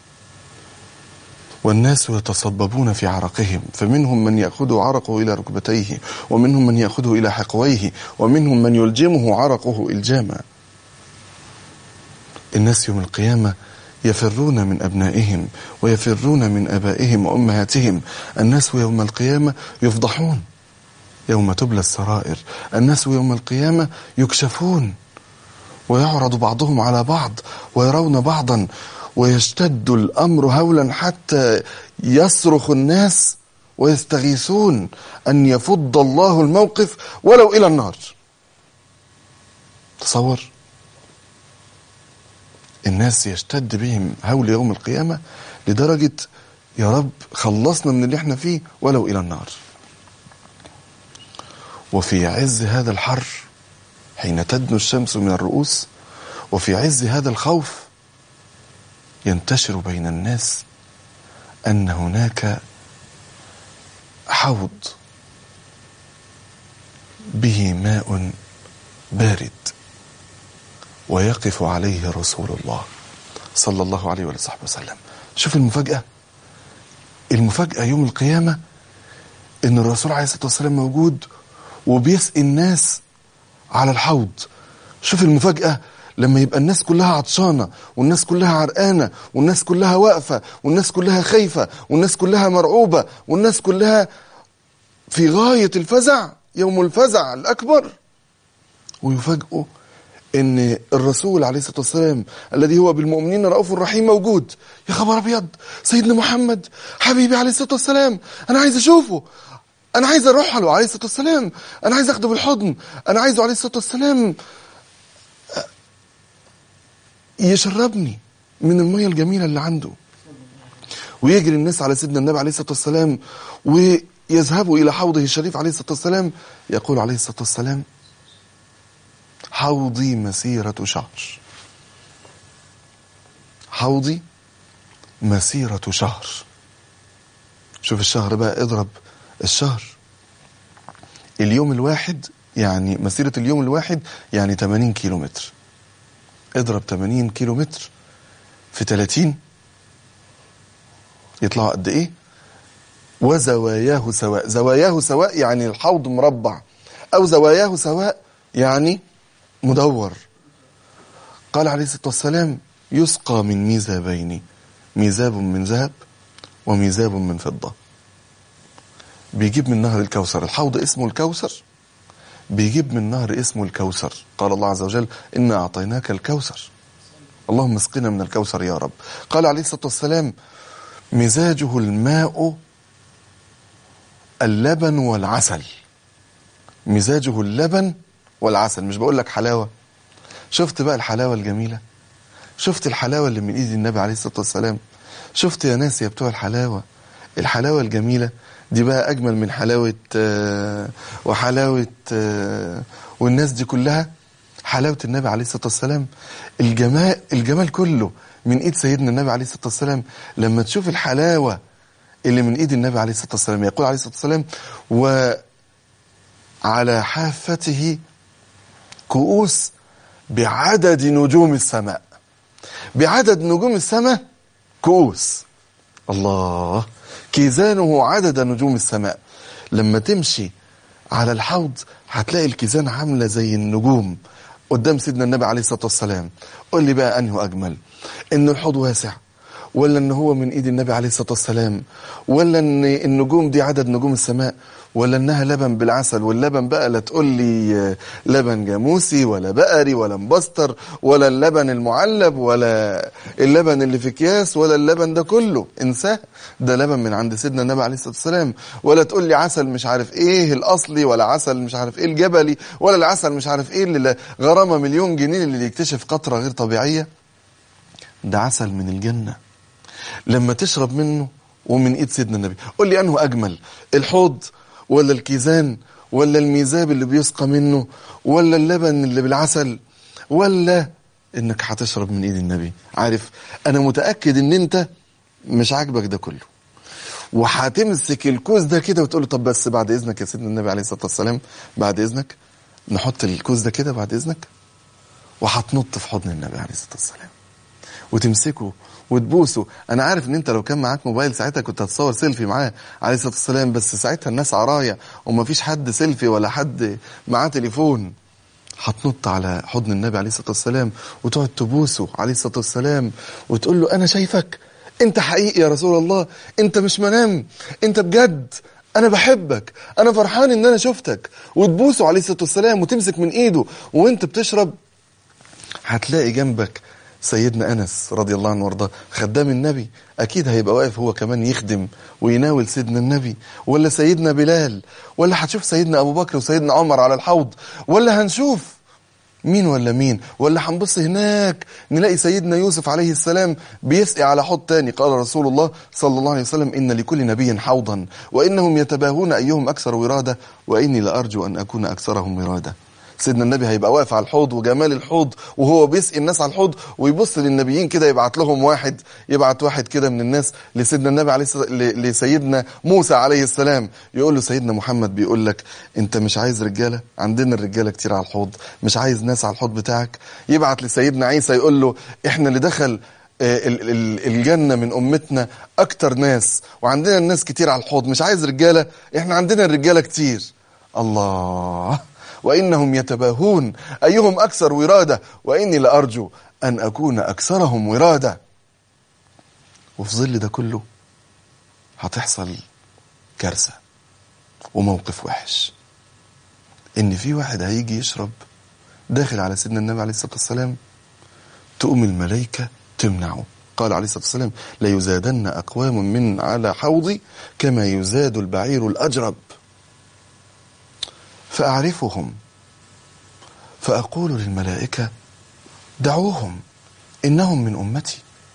والناس يتصببون في عرقهم فمنهم من يأخذ عرقه إلى ركبتيه ومنهم من يأخذه إلى حقويه ومنهم من يلجمه عرقه إلجاما الناس يوم القيامة يفرون من أبنائهم ويفرون من أبائهم وأمهاتهم الناس يوم القيامة يفضحون يوم تبلى السرائر الناس يوم القيامة يكشفون ويعرض بعضهم على بعض ويرون بعضا ويشتد الأمر هولا حتى يصرخ الناس ويستغيثون أن يفض الله الموقف ولو إلى النار تصور الناس يشتد بهم هول يوم القيامة لدرجة يا رب خلصنا من اللي احنا فيه ولو إلى النار وفي عز هذا الحر حين تدنو الشمس من الرؤوس وفي عز هذا الخوف ينتشر بين الناس أن هناك حوض به ماء بارد ويقف عليه رسول الله صلى الله عليه وصحبه وسلم شوف المفاجأة المفاجأة يوم القيامة ان الرسول عليه الصلاة والسلام موجود وبيسقي الناس على الحوض شوف المفاجأة لما يبقى الناس كلها عطشانة والناس كلها عرقانة والناس كلها واقفة والناس كلها خايفة والناس كلها مرعوبة والناس كلها في غاية الفزع يوم الفزع الأكبر ويفاجئوا ان الرسول عليه الصلاه والسلام الذي هو بالمؤمنين رؤوف رحيم موجود يا خبر ابيض سيدنا محمد حبيبي عليه الصلاه والسلام انا عايز اشوفه انا عايز اروح له عليه الصلاه والسلام انا عايز اخده بالحضن انا عايزه عليه الصلاه والسلام يشربني من الميه الجميله اللي عنده ويجري الناس على سيدنا النبي عليه الصلاه والسلام ويذهبوا الى حوضه الشريف عليه الصلاه والسلام يقول عليه الصلاه والسلام حوضي مسيرة شهر حوضي مسيرة شهر شوف الشهر بقى اضرب الشهر اليوم الواحد يعني مسيرة اليوم الواحد يعني 80 كيلو متر اضرب 80 كيلو متر في 30 يطلع قد ايه وزواياه سواء زواياه سواء يعني الحوض مربع او زواياه سواء يعني مدور قال عليه الصلاة والسلام يسقى من ميزابين ميزاب من ذهب وميزاب من فضة بيجيب من نهر الكوثر الحوض اسمه الكوثر بيجيب من نهر اسمه الكوثر قال الله عز وجل إنا أعطيناك الكوثر اللهم اسقنا من الكوثر يا رب قال عليه الصلاة والسلام مزاجه الماء اللبن والعسل مزاجه اللبن والعسل مش بقول لك حلاوة شفت بقى الحلاوة الجميلة شفت الحلاوة اللي من ايد النبي عليه الصلاة والسلام شفت يا ناس يا بتوع الحلاوة الحلاوة الجميلة دي بقى أجمل من حلاوة آه وحلاوة آه والناس دي كلها حلاوة النبي عليه الصلاة والسلام الجمال الجمال كله من ايد سيدنا النبي عليه الصلاة والسلام لما تشوف الحلاوة اللي من ايد النبي عليه الصلاة والسلام يقول عليه الصلاة والسلام وعلى حافته كؤوس بعدد نجوم السماء بعدد نجوم السماء كؤوس الله كيزانه عدد نجوم السماء لما تمشي على الحوض هتلاقي الكيزان عامله زي النجوم قدام سيدنا النبي عليه الصلاه والسلام قول لي بقى انه اجمل ان الحوض واسع ولا ان هو من ايد النبي عليه الصلاه والسلام ولا ان النجوم دي عدد نجوم السماء ولا انها لبن بالعسل واللبن بقى لا تقول لي لبن جاموسي ولا بقري ولا مبستر ولا اللبن المعلب ولا اللبن اللي في اكياس ولا اللبن ده كله انساه ده لبن من عند سيدنا النبي عليه الصلاه والسلام ولا تقول لي عسل مش عارف ايه الاصلي ولا عسل مش عارف ايه الجبلي ولا العسل مش عارف ايه اللي غرامه مليون جنيه اللي يكتشف قطره غير طبيعيه ده عسل من الجنه لما تشرب منه ومن ايد سيدنا النبي قول لي انه اجمل الحوض ولا الكيزان ولا الميزاب اللي بيسقى منه ولا اللبن اللي بالعسل ولا انك هتشرب من ايد النبي عارف انا متاكد ان انت مش عاجبك ده كله وهتمسك الكوز ده كده وتقول له طب بس بعد اذنك يا سيدنا النبي عليه الصلاه والسلام بعد اذنك نحط الكوز ده كده بعد اذنك وهتنط في حضن النبي عليه الصلاه والسلام وتمسكه وتبوسه انا عارف ان انت لو كان معاك موبايل ساعتها كنت هتصور سيلفي معاه عليه الصلاه والسلام بس ساعتها الناس عرايا ومفيش حد سيلفي ولا حد معاه تليفون هتنط على حضن النبي عليه الصلاه والسلام وتقعد تبوسه عليه الصلاه والسلام وتقول له انا شايفك انت حقيقي يا رسول الله انت مش منام انت بجد انا بحبك انا فرحان ان انا شفتك وتبوسه عليه الصلاه والسلام وتمسك من ايده وانت بتشرب هتلاقي جنبك سيدنا انس رضي الله عنه وارضاه خدام النبي اكيد هيبقى واقف هو كمان يخدم ويناول سيدنا النبي ولا سيدنا بلال ولا هتشوف سيدنا ابو بكر وسيدنا عمر على الحوض ولا هنشوف مين ولا مين ولا هنبص هناك نلاقي سيدنا يوسف عليه السلام بيسقي على حوض تاني قال رسول الله صلى الله عليه وسلم إن لكل نبي حوضا وإنهم يتباهون أيهم أكثر ورادة وإني لأرجو أن أكون أكثرهم ورادة سيدنا النبي هيبقى واقف على الحوض وجمال الحوض وهو بيسقي الناس على الحوض ويبص للنبيين كده يبعت لهم واحد يبعت واحد كده من الناس لسيدنا النبي عليه الصلاة ل- لسيدنا موسى عليه السلام يقول له سيدنا محمد بيقول لك انت مش عايز رجاله عندنا الرجاله كتير على الحوض مش عايز ناس على الحوض بتاعك يبعت لسيدنا عيسى يقول له احنا اللي دخل آه، ال- ال- الجنة من أمتنا أكتر ناس وعندنا الناس كتير على الحوض مش عايز رجالة إحنا عندنا الرجالة كتير الله وإنهم يتباهون أيهم أكثر ورادة وإني لأرجو أن أكون أكثرهم ورادة وفي ظل ده كله هتحصل كارثة وموقف وحش إن في واحد هيجي يشرب داخل على سيدنا النبي عليه الصلاة والسلام تقوم الملائكة تمنعه قال عليه الصلاة والسلام ليزادن أقوام من على حوضي كما يزاد البعير الأجرب فأعرفهم فأقول للملائكة دعوهم إنهم من أمتي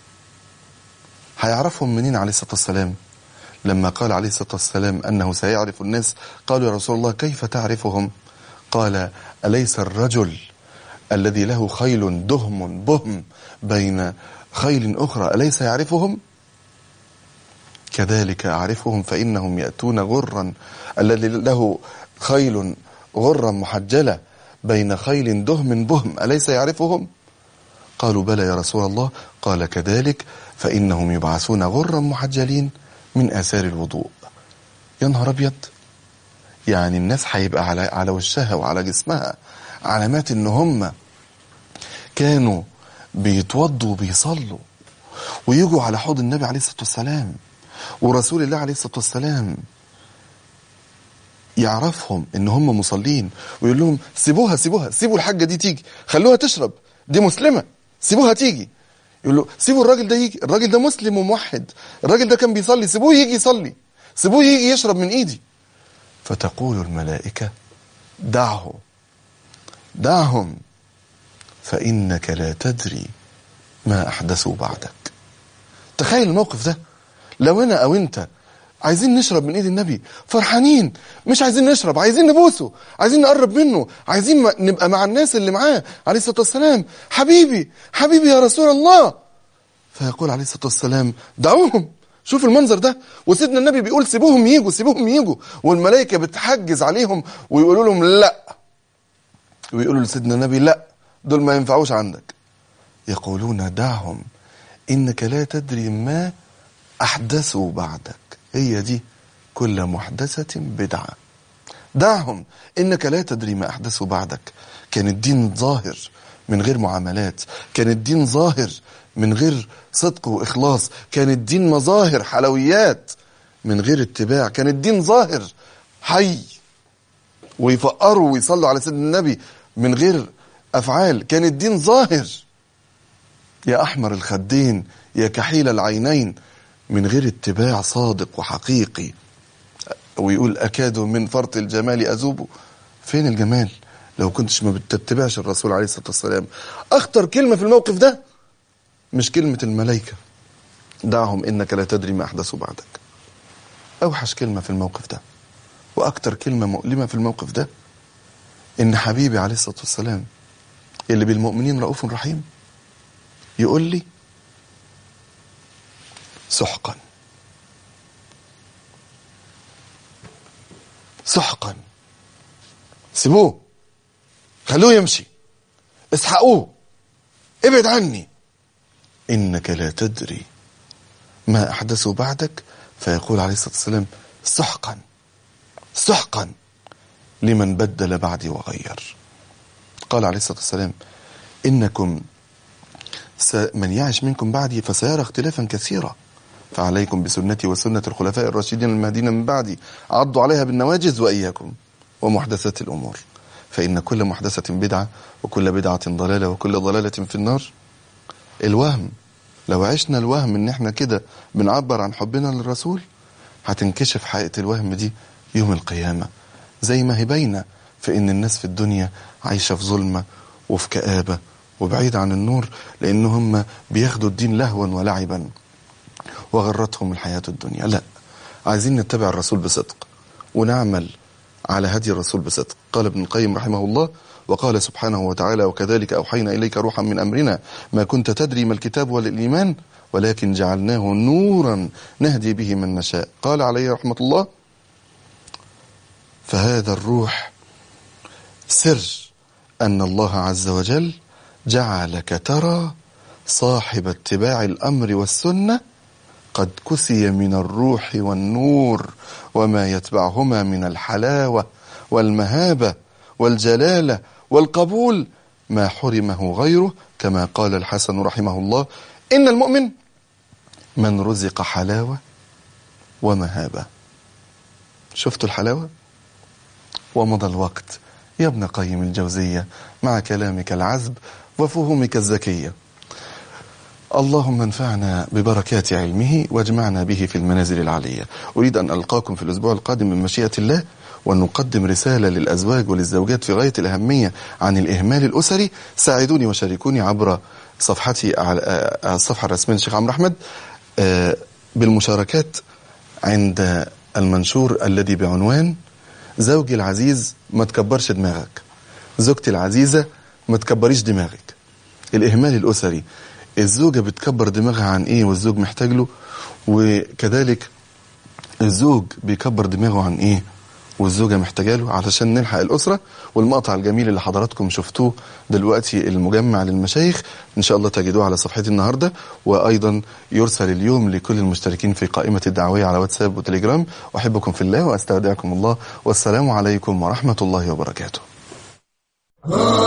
هيعرفهم منين عليه الصلاة والسلام لما قال عليه الصلاة والسلام أنه سيعرف الناس قالوا يا رسول الله كيف تعرفهم قال أليس الرجل الذي له خيل دهم بهم بين خيل أخرى أليس يعرفهم كذلك أعرفهم فإنهم يأتون غرا الذي له خيل غرا محجلة بين خيل دهم بهم أليس يعرفهم قالوا بلى يا رسول الله قال كذلك فإنهم يبعثون غرا محجلين من آثار الوضوء يا نهار أبيض يعني الناس هيبقى على على وشها وعلى جسمها علامات ان هم كانوا بيتوضوا وبيصلوا ويجوا على حوض النبي عليه الصلاه والسلام ورسول الله عليه الصلاه والسلام يعرفهم ان هم مصلين ويقول لهم سيبوها سيبوها سيبوا الحاجه دي تيجي خلوها تشرب دي مسلمه سيبوها تيجي يقول له سيبوا الراجل ده يجي الراجل ده مسلم وموحد الراجل ده كان بيصلي سيبوه يجي يصلي سيبوه يجي يشرب من ايدي فتقول الملائكة دعه دعهم فإنك لا تدري ما أحدثوا بعدك تخيل الموقف ده لو أنا أو أنت عايزين نشرب من ايد النبي فرحانين مش عايزين نشرب عايزين نبوسه عايزين نقرب منه عايزين م- نبقى مع الناس اللي معاه عليه الصلاه والسلام حبيبي حبيبي يا رسول الله فيقول عليه الصلاه والسلام دعوهم شوف المنظر ده وسيدنا النبي بيقول سيبوهم يجوا سيبوهم يجوا والملائكه بتحجز عليهم ويقولوا لهم لا ويقولوا لسيدنا النبي لا دول ما ينفعوش عندك يقولون دعهم انك لا تدري ما احدثوا بعدك هي دي كل محدثه بدعه دعهم انك لا تدري ما احدثوا بعدك كان الدين ظاهر من غير معاملات كان الدين ظاهر من غير صدق واخلاص كان الدين مظاهر حلويات من غير اتباع كان الدين ظاهر حي ويفقروا ويصلوا على سيدنا النبي من غير افعال كان الدين ظاهر يا احمر الخدين يا كحيل العينين من غير اتباع صادق وحقيقي ويقول أكاد من فرط الجمال أذوب فين الجمال لو كنتش ما بتتبعش الرسول عليه الصلاة والسلام أخطر كلمة في الموقف ده مش كلمة الملائكة دعهم إنك لا تدري ما أحدثوا بعدك أوحش كلمة في الموقف ده وأكتر كلمة مؤلمة في الموقف ده إن حبيبي عليه الصلاة والسلام اللي بالمؤمنين رؤوف رحيم يقول لي سحقا سحقا سيبوه خلوه يمشي اسحقوه ابعد عني إنك لا تدري ما أحدثوا بعدك فيقول عليه الصلاة والسلام سحقا سحقا لمن بدل بعدي وغير قال عليه الصلاة والسلام إنكم س- من يعش منكم بعدي فسيرى اختلافا كثيرا فعليكم بسنتي وسنة الخلفاء الراشدين المهديين من بعدي عضوا عليها بالنواجذ وإياكم ومحدثات الأمور فإن كل محدثة بدعة وكل بدعة ضلالة وكل ضلالة في النار الوهم لو عشنا الوهم ان احنا كده بنعبر عن حبنا للرسول هتنكشف حقيقة الوهم دي يوم القيامة زي ما هي باينة في ان الناس في الدنيا عايشة في ظلمة وفي كآبة وبعيد عن النور لان هم بياخدوا الدين لهوا ولعبا وغرتهم الحياة الدنيا لا عايزين نتبع الرسول بصدق ونعمل على هدي الرسول بصدق قال ابن القيم رحمه الله وقال سبحانه وتعالى وكذلك أوحينا إليك روحا من أمرنا ما كنت تدري ما الكتاب ولا الإيمان ولكن جعلناه نورا نهدي به من نشاء قال عليه رحمة الله فهذا الروح سر أن الله عز وجل جعلك ترى صاحب اتباع الأمر والسنة قد كسي من الروح والنور وما يتبعهما من الحلاوة والمهابة والجلالة والقبول ما حرمه غيره كما قال الحسن رحمه الله إن المؤمن من رزق حلاوة ومهابة شفتوا الحلاوة ومضى الوقت يا ابن قيم الجوزية مع كلامك العذب وفهومك الزكيه اللهم انفعنا ببركات علمه واجمعنا به في المنازل العلية أريد أن ألقاكم في الأسبوع القادم من مشيئة الله وأن نقدم رسالة للأزواج وللزوجات في غاية الأهمية عن الإهمال الأسري ساعدوني وشاركوني عبر صفحتي على آه، الصفحة الرسمية للشيخ عمرو أحمد آه، بالمشاركات عند المنشور الذي بعنوان زوجي العزيز ما تكبرش دماغك زوجتي العزيزة ما تكبريش دماغك الإهمال الأسري الزوجة بتكبر دماغها عن إيه والزوج محتاج له وكذلك الزوج بيكبر دماغه عن إيه والزوجة محتاجة له علشان نلحق الأسرة والمقطع الجميل اللي حضراتكم شفتوه دلوقتي المجمع للمشايخ إن شاء الله تجدوه على صفحتي النهاردة وأيضا يرسل اليوم لكل المشتركين في قائمة الدعوية على واتساب وتليجرام أحبكم في الله وأستودعكم الله والسلام عليكم ورحمة الله وبركاته